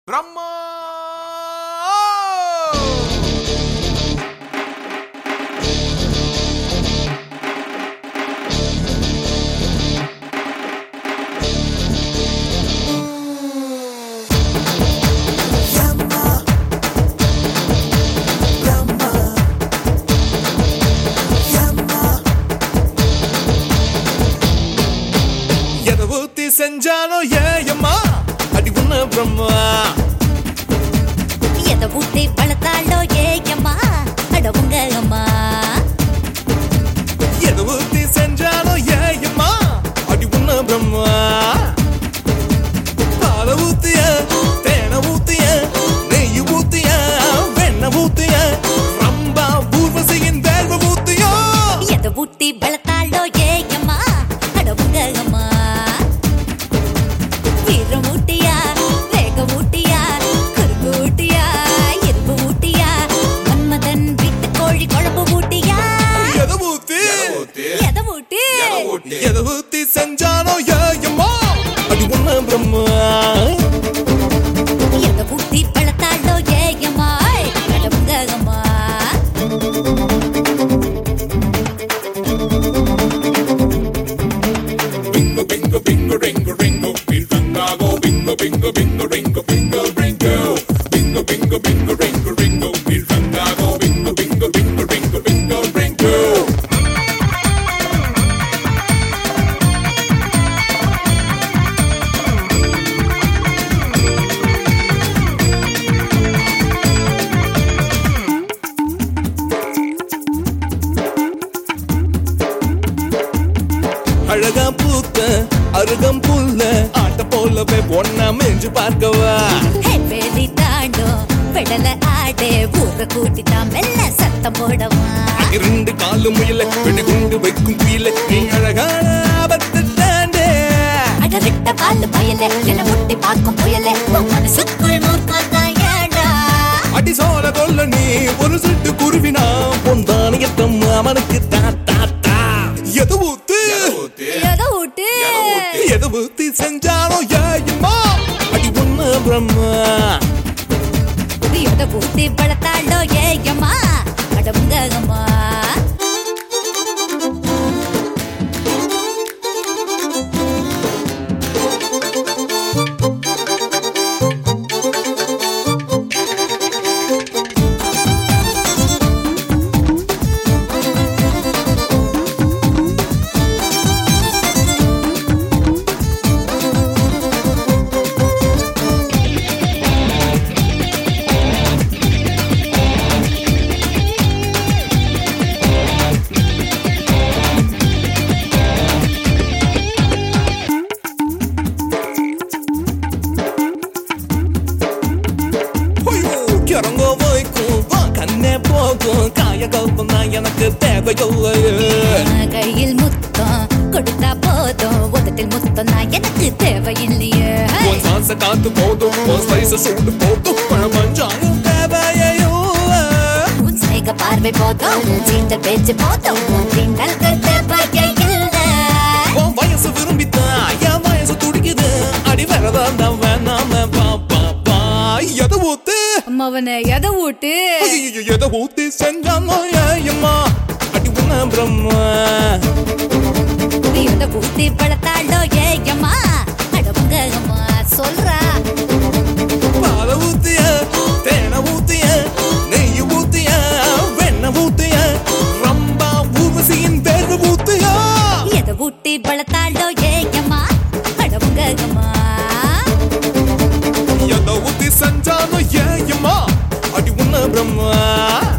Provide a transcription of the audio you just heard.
பிரம்மா எதை ஊத்தி செஞ்சாலும் ஏயம்மா அடி உன்ன பிரம்மா எதை ஊட்டி வளர்த்தாளோ ஏயம்மா அட உங்க அம்மா எதை ஊத்தி செஞ்சாலும் ஏயம்மா அடி உன்ன பிரம்மா பால ஊத்திய தேனை ஊத்திய நெய் ஊத்திய வெண்ணெய் ஊத்திய ரம்பா ஊர்வசியின் வேர்வை ஊத்தியா எதை ஊட்டி வளர்த்தாளோ ஏயம்மா அட உங்க அம்மா வீரம் ஊட்டியா வேகம் ஊட்டியா குறுக்கு ஊட்டியா இரும்பு ஊட்டியா மன்மதன் வீட்டு கோழி குழம்பு ஊட்டியா எதை ஊத்தி எதை ஊட்டி எதை ஊத்தி செஞ்சாலும் ஏயம்மா அடி உன்ன பிரம்மா எதை ஊட்டி வளர்த்தாளோ ஏயம்மா அட உங்க அம்மா Bingo, bingo, bingo, ringo, ringo, il fangago. Bingo, bingo, bingo, ringo, bingo, ringo. Bingo, bingo, bingo, ringo, ringo, il fangago. Bingo, bingo, bingo, ringo, bingo, ringo. அழகா பூத்த அருகம் புல்ல ஆட்ட போலவே ஒன்னா மெஞ்சு பார்க்கவா ஹே, வேலி தாண்டும் பெடல ஆடே ஊர கூட்டிதான் மெல்ல சத்தம் போடவா இரண்டு காலு முயல வெடி குண்டு வைக்கும் குயில நீ அழகான ஆபத்து தாண்டே அடவிட்ட பால் பயலே என்ன முட்டி பார்க்கும் புயலே உன் மனசுக்குள் மூர்க்கத்தான் ஏடா அடி சோல கொல்ல நீ ஒரு சுட்டு குருவினா பொந்தானியத்தம் அவனுக்கு தா தா தா எது ஊத்து எதை ஊட்டு எது ஊத்தி செஞ்சாலும் ஏயம்மா அடி ஒண்ணு பிரம்மா எதை ஊட்டி வளர்த்தாளோ ஏயம்மா அடமுங்கம்மா ஐயோ கிறங்க வைக்கும் வா கண்ணே போகும் காய கல்பம் தான் எனக்கு தேவையில்லையே கையில் முத்தம் கொடுத்தா போதும் உதட்டில் முத்தம் தான் எனக்கு தேவையில்லையே உன் சாச காத்து போதும் உன் ஸ்பைச சூடு போதும் பழமஞ்சாயம் தேவையோ உன் சைக பார்வை போதும் உன் சீண்டல் பேச்சு போதும் உன் தீண்டல்கள் தேவையில்லை உன் வயசு விரும்பித்தான் என் வயசு துடிக்குது அடி வரதான் தான் வேணாம பா பா பா எதை ஊத்து அம்மாவனை எதை ஊட்டு ஐயையோ, எதை ஊத்தி செஞ்சானோ ஏயம்மா அடி உன்ன பிரம்மா எதை ஊட்டி வளர்த்தாளோ ஏயம்மா அடமுங்கம்மா சொல்றா பால ஊத்திய தேனை ஊத்திய நெய் ஊத்திய வெண்ணெய் ஊத்திய ரம்பா ஊர்வசியின் தேர்வு ஊத்தியா எதை ஊட்டி வளர்த்தாளோ ஏயம்மா அடமுங்கம்மா எதை ஊத்தி செஞ்சானோ ஏயம்மா அடி உன்ன பிரம்மா